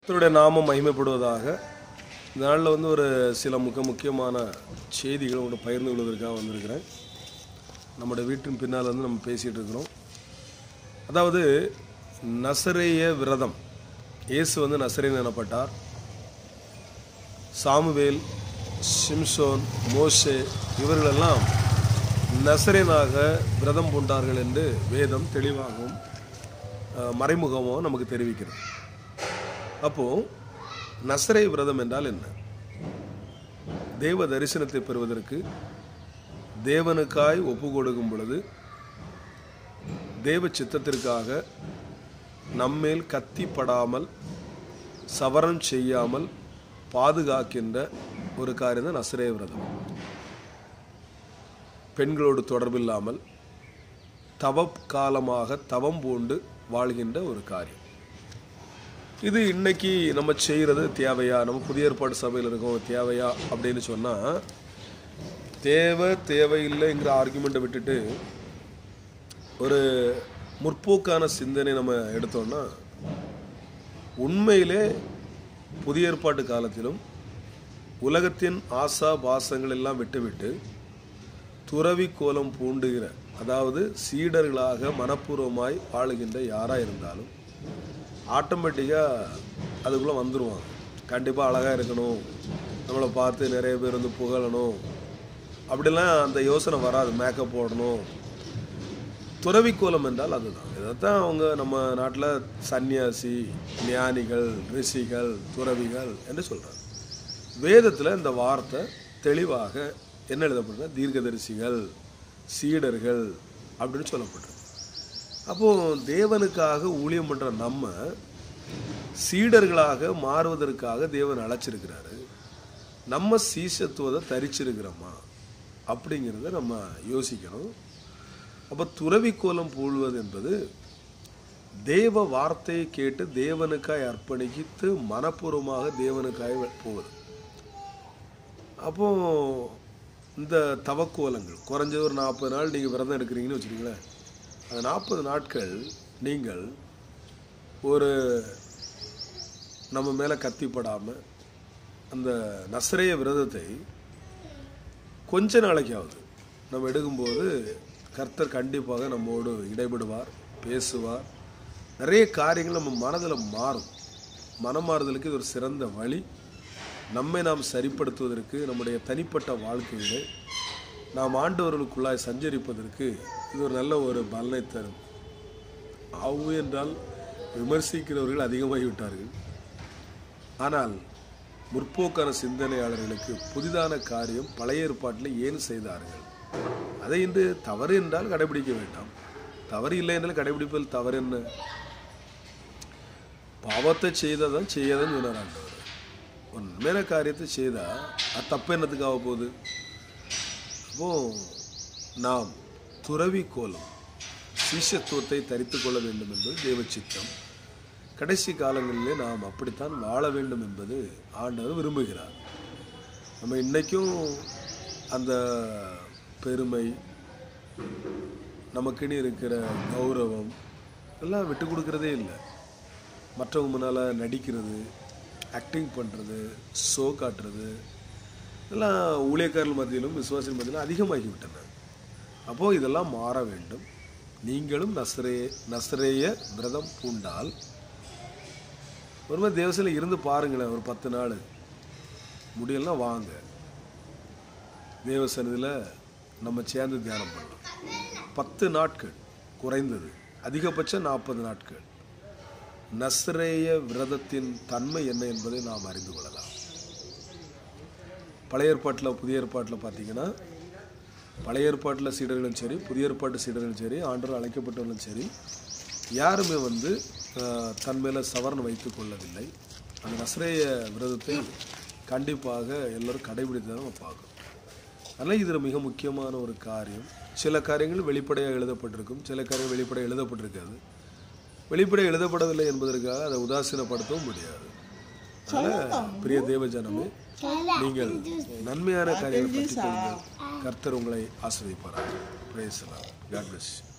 கர்த்தருடைய நாமம் மகிமைப்படுவதாக இந்த நாளில் வந்து ஒரு சில மிக முக்கியமான செய்திகள் ஒன்று பகிர்ந்து கொள்வதற்காக வந்திருக்கிறேன் நம்முடைய வீட்டின் பின்னால் வந்து நம்ம பேசிகிட்டு இருக்கிறோம் அதாவது நசரேய விரதம் இயேசு வந்து நசரேன் எனப்பட்டார் சாமுவேல் சிம்சோன் மோசே இவர்களெல்லாம் நசரேனாக விரதம் பூண்டார்கள் என்று வேதம் தெளிவாகவும் அஹ், மறைமுகமாகவும் நமக்கு தெரிவிக்கிறது அப்போ நசரே விரதம் என்றால் என்ன தேவ தரிசனத்தை பெறுவதற்கு தேவனுக்காய் ஒப்பு கொடுக்கும் பொழுது தேவ சித்தத்திற்காக நம்மேல் கத்திப்படாமல் சவரம் செய்யாமல் பாதுகாக்கின்ற ஒரு காரியம் தான் நசரே விரதம் பெண்களோடு தொடர்பில்லாமல் தவ காலமாக தவம் பூண்டு வாழ்கின்ற ஒரு காரியம் இது இன்னைக்கு நம்ம செய்கிறது தேவையா நம்ம புதிய ஏற்பாடு சபையில் இருக்கோம் தேவையா அப்படின்னு சொன்னால் தேவை தேவையில்லைங்கிற ஆர்குமெண்ட்டை விட்டுட்டு ஒரு முற்போக்கான சிந்தனை நம்ம எடுத்தோம்னா உண்மையிலே புதிய ஏற்பாட்டு காலத்திலும் உலகத்தின் ஆசா பாசங்கள் எல்லாம் விட்டுவிட்டு துறவி கோலம் பூண்டுகிற அதாவது சீடர்களாக மனப்பூர்வமாய் வாழுகின்ற யாராக இருந்தாலும் ஆட்டோமேட்டிக்காக அதுக்குள்ளே வந்துடுவாங்க கண்டிப்பாக அழகாக இருக்கணும் நம்மளை பார்த்து நிறைய பேர் வந்து புகழணும் அப்படிலாம் அந்த யோசனை வராது மேக்கப் போடணும் துறவி கோலம் என்றால் அதுதான் இதைத்தான் அவங்க நம்ம நாட்டில் சன்னியாசி ஞானிகள் ரிஷிகள் துறவிகள் என்று சொல்கிறாங்க வேதத்தில் இந்த வார்த்தை தெளிவாக என்ன எழுதப்படுறது தீர்க்கதரிசிகள் சீடர்கள் அப்படின்னு சொல்லப்பட்டிருக்கு அப்போ தேவனுக்காக ஊழியம் பண்ற நம்ம சீடர்களாக மாறுவதற்காக தேவன் அழைச்சிருக்கிறாரு நம்ம சீசத்துவத்தை தரிச்சிருக்கிறோமா அப்படிங்கிறத நம்ம யோசிக்கணும் அப்போ துறவி கோலம் பூழ்வது என்பது தேவ வார்த்தையை கேட்டு தேவனுக்காய் அர்ப்பணித்து மனப்பூர்வமாக தேவனுக்காய் போவது அப்போ இந்த தவக்கோலங்கள் குறைஞ்சது ஒரு நாற்பது நாள் நீங்கள் விரதம் எடுக்கிறீங்கன்னு வச்சுக்கோங்களேன் அந்த நாற்பது நாட்கள் நீங்கள் ஒரு நம்ம மேலே கத்திப்படாமல் அந்த நசரேய விரதத்தை கொஞ்ச நாளைக்காவது நம்ம எடுக்கும்போது கர்த்தர் கண்டிப்பாக நம்மோடு இடைபடுவார் பேசுவார் நிறைய காரியங்கள் நம்ம மனதில் மாறும் மனமாறுதலுக்கு இது ஒரு சிறந்த வழி நம்மை நாம் சரிப்படுத்துவதற்கு நம்முடைய தனிப்பட்ட வாழ்க்கையிலே நாம் ஆண்டவர்களுக்குள்ளாய் சஞ்சரிப்பதற்கு இது ஒரு நல்ல ஒரு பலனை தரும் அவு என்றால் விமர்சிக்கிறவர்கள் அதிகமாகி விட்டார்கள் ஆனால் முற்போக்கான சிந்தனையாளர்களுக்கு புதிதான காரியம் பழைய ஏற்பாட்டில் ஏன் செய்தார்கள் அதை இன்று தவறு என்றால் கடைபிடிக்க வேண்டாம் தவறு இல்லை என்றால் கடைபிடிப்பதில் தவறு என்ன பாவத்தை செய்ததான் செய்யாதான் சொன்னார் ஆண்டவர் உண்மையான காரியத்தை செய்தால் அது தப்பு என்னத்துக்கு ஆக போகுது அப்போ நாம் துறவி கோலம் சீஷத்துவத்தை தரித்து கொள்ள வேண்டும் என்பது தேவ சித்தம் கடைசி காலங்களிலே நாம் அப்படித்தான் வாழ வேண்டும் என்பது ஆண்டவர் விரும்புகிறார் நம்ம இன்னைக்கும் அந்த பெருமை நமக்குன்னு இருக்கிற கௌரவம் எல்லாம் விட்டு கொடுக்கறதே இல்லை மற்றவங்க முன்னால் நடிக்கிறது ஆக்டிங் பண்ணுறது ஷோ காட்டுறது இதெல்லாம் ஊழியக்காரர்கள் மத்தியிலும் விசுவாசிகள் மத்தியிலும் அதிகமாகி விட்டன அப்போது இதெல்லாம் மாற வேண்டும் நீங்களும் நசரே நசரேய விரதம் பூண்டால் ஒருமாதிரி தேவசையில் இருந்து பாருங்களேன் ஒரு பத்து நாள் முடியலன்னா வாங்க தேவசனத்தில் நம்ம சேர்ந்து தியானம் பண்ணலாம் பத்து நாட்கள் குறைந்தது அதிகபட்சம் நாற்பது நாட்கள் நஸ்ரேய விரதத்தின் தன்மை என்ன என்பதை நாம் அறிந்து கொள்ளலாம் பழைய ஏற்பாட்டில் புதிய ஏற்பாட்டில் பார்த்தீங்கன்னா பழைய ஏற்பாட்டில் சீடர்களும் சரி புதிய ஏற்பாட்டு சீடர்களும் சரி ஆண்டவர் அழைக்கப்பட்டவர்களும் சரி யாருமே வந்து ஆஹ், தன் மேலே சவரன் வைத்து கொள்ளவில்லை அந்த நஸ்ரேய விரதத்தை கண்டிப்பாக எல்லோரும் கடைபிடித்து தான் நம்ம பார்க்கணும் அதனால் இதில் மிக முக்கியமான ஒரு காரியம் சில காரியங்கள் வெளிப்படையாக எழுதப்பட்டிருக்கும் சில காரியங்கள் வெளிப்படையாக எழுதப்பட்டிருக்காது வெளிப்படை எழுதப்படவில்லை என்பதற்காக அதை உதாசீனப்படுத்தவும் முடியாது அதனால் பிரிய தேவஜனமே நீங்கள் நன்மையான காரியங்களை பற்றி கொள்ளுங்கள் கர்த்தர் உங்களை ஆசிரியப்பார்கள் பிரேசலாம் காட் பிளஸ்